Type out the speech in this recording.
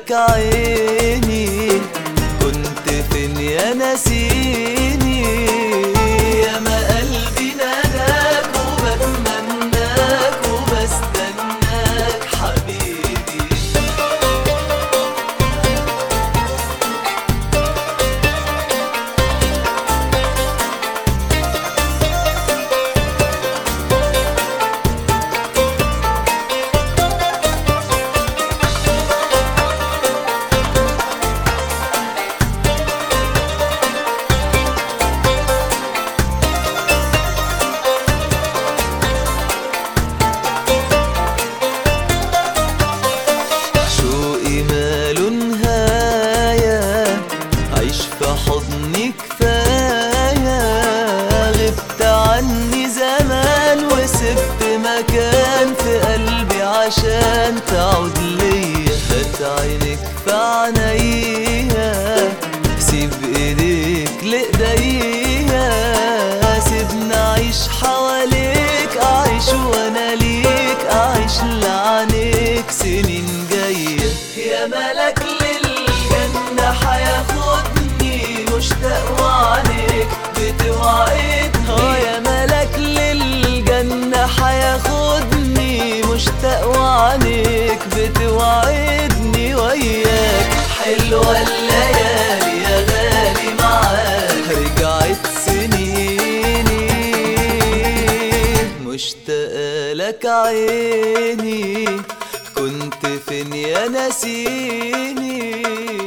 لك عيني كنت فين يا نسيني يا ما قلبي ناداك وبتمناك وبستناك حبيبي شوقي ماله نهاية عيش في حضني كفاية غبت عني زمان وسبت مكان في قلبي عشان تعود ليا هات عينك في عينيا سيب ايديك لايديا سيبني اعيش حواليك اعيش وانا ليك اعيش لعنيك سنين جاية يا ملك للجنة حياخدني مشتاق وعليك بتوعدني اه يا ملك للجنة حياخدني مشتاق وعليك بتوعدني وياك حلوة الليالي يا غالي معاك رجعت سنيني مشتاقة لك عيني كنت فين يا نسيني